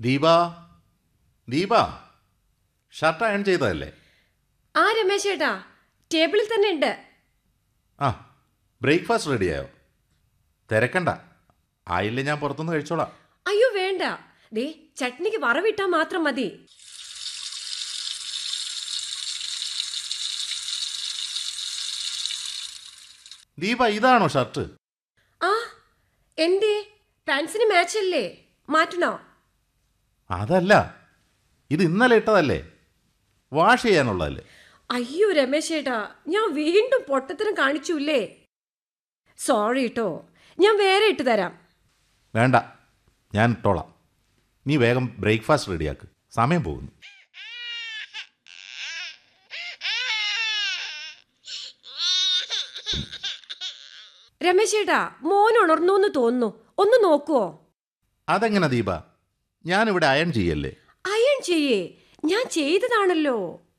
Deepa Deepa shirt iron ചെയ്തതല്ലേ ആ രമേശ് ചേട്ടാ ടേബിളിൽ തന്നെ ഉണ്ട് ആ ബ്രേക്ക്ഫാസ്റ്റ് റെഡിയായോ തിരക്കണ്ട ആയില്ലേ ഞാൻ പുറത്തുനിന്ന് കഴിച്ചോളാം അയ്യോ വേണ്ട ദേ ചട്നിക്ക് വറവിട്ടാ മാത്രം മതി ദീപ ഇതാണോ ഷർട്ട് ആ എന്തേ പാൻസിന് മാച്ച് അല്ലേ മാറ്റണോ അതല്ല ഇത് ഇന്നലെ ഇട്ടതല്ലേ വാഷ് ചെയ്യാനുള്ളതല്ലേ അയ്യോ രമേശ് ചേട്ടാ ഞാൻ വീണ്ടും പൊട്ടത്തരം കാണിച്ചുല്ലേ സോറി കേട്ടോ ഞാൻ വേറെ ഇട്ട് തരാം വേണ്ട ഞാൻ ഇട്ടോളാം നീ വേഗം ബ്രേക്ക്ഫാസ്റ്റ് റെഡിയാക്ക് സമയം പോകുന്നു രമേശ് ചേട്ടാ മോൻ ഉണർന്നു എന്ന് തോന്നുന്നു ഒന്ന് നോക്കുവോ അതെങ്ങനെ ദീപ ഞാനിവിടെ അയൺ ചെയ്യല്ലേ അയൺ ചെയ്യേ ഞാൻ ചെയ്തതാണല്ലോ